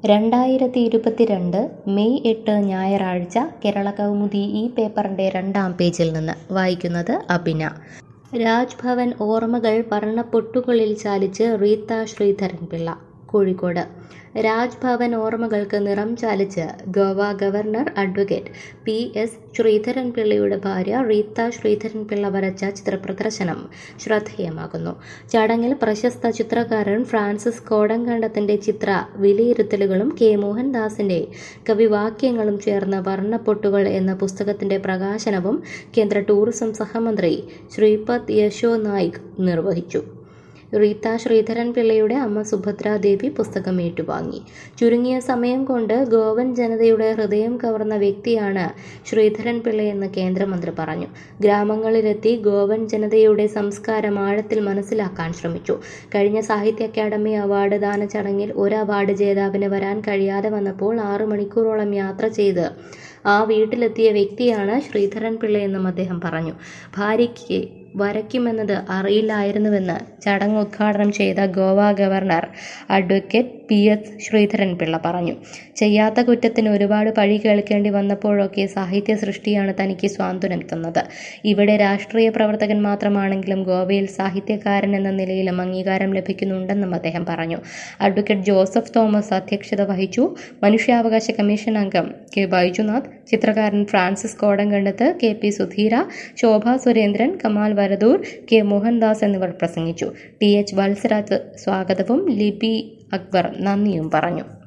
രണ്ടായിരത്തി ഇരുപത്തിരണ്ട് മെയ് എട്ട് ഞായറാഴ്ച കേരള കൗമുദി ഈ പേപ്പറിൻ്റെ രണ്ടാം പേജിൽ നിന്ന് വായിക്കുന്നത് അബിന രാജ്ഭവൻ ഓർമ്മകൾ വർണ്ണപ്പൊട്ടുകളിൽ ചാലിച്ച് റീത്ത ശ്രീധരൻപിള്ള കോഴിക്കോട് രാജ്ഭവൻ ഓർമ്മകൾക്ക് നിറം ചാലിച്ച് Goa governor advocate P S ശ്രീധരൻപിള്ളയുടെ ഭാര്യ റീത്ത ശ്രീധരൻപിള്ള വരച്ച ചിത്രപ്രദർശനം ശ്രദ്ധേയമാകുന്നു ചടങ്ങിൽ പ്രശസ്ത ചിത്രകാരൻ ഫ്രാൻസിസ് കോടങ്കണ്ടത്തിന്റെ ചിത്ര വിലയിരുത്തലുകളും കെ മോഹൻദാസിന്റെ കവിവാക്യങ്ങളും ചേർന്ന വർണ്ണപ്പൊട്ടുകൾ എന്ന പുസ്തകത്തിന്റെ പ്രകാശനവും കേന്ദ്ര ടൂറിസം സഹമന്ത്രി ശ്രീപദ് യശോ നായിക് നിർവഹിച്ചു റീത്ത ശ്രീധരൻ പിള്ളയുടെ അമ്മ സുഭദ്രാദേവി പുസ്തകം ഏറ്റുവാങ്ങി ചുരുങ്ങിയ സമയം കൊണ്ട് ഗോവൻ ജനതയുടെ ഹൃദയം കവർന്ന വ്യക്തിയാണ് ശ്രീധരൻ പിള്ളയെന്ന് കേന്ദ്രമന്ത്രി പറഞ്ഞു ഗ്രാമങ്ങളിലെത്തി ഗോവൻ ജനതയുടെ സംസ്കാരം ആഴത്തിൽ മനസ്സിലാക്കാൻ ശ്രമിച്ചു കഴിഞ്ഞ സാഹിത്യ അക്കാദമി അവാർഡ് ദാന ചടങ്ങിൽ ഒരു അവാർഡ് ജേതാവിന് വരാൻ കഴിയാതെ വന്നപ്പോൾ ആറു മണിക്കൂറോളം യാത്ര ചെയ്ത് ആ വീട്ടിലെത്തിയ വ്യക്തിയാണ് ശ്രീധരൻ പിള്ളയെന്നും അദ്ദേഹം പറഞ്ഞു ഭാര്യയ്ക്ക് വരയ്ക്കുമെന്നത് അറിയില്ലായിരുന്നുവെന്ന് ചടങ്ങ് ഉദ്ഘാടനം ചെയ്ത Goa governor advocate P S Sreedharan Pillai പറഞ്ഞു ചെയ്യാത്ത കുറ്റത്തിന് ഒരുപാട് പഴി കേൾക്കേണ്ടി വന്നപ്പോഴൊക്കെ സാഹിത്യ സൃഷ്ടിയാണ് തനിക്ക് സ്വാന്തനം തന്നത് ഇവിടെ രാഷ്ട്രീയ പ്രവർത്തകൻ മാത്രമാണെങ്കിലും ഗോവയിൽ സാഹിത്യകാരൻ എന്ന നിലയിലും അംഗീകാരം ലഭിക്കുന്നുണ്ടെന്നും അദ്ദേഹം പറഞ്ഞു അഡ്വക്കേറ്റ് ജോസഫ് തോമസ് അധ്യക്ഷത വഹിച്ചു മനുഷ്യാവകാശ കമ്മീഷൻ അംഗം കെ ബൈജുനാഥ് ചിത്രകാരൻ Francis Kodankandath K P Sudheera Shobha Surendran Kamal Varadoor K Mohandas എന്നിവർ പ്രസംഗിച്ചു ടി എച്ച് വത്സരാജ് സ്വാഗതവും ലിബി അക്ബർ നന്ദിയും പറഞ്ഞു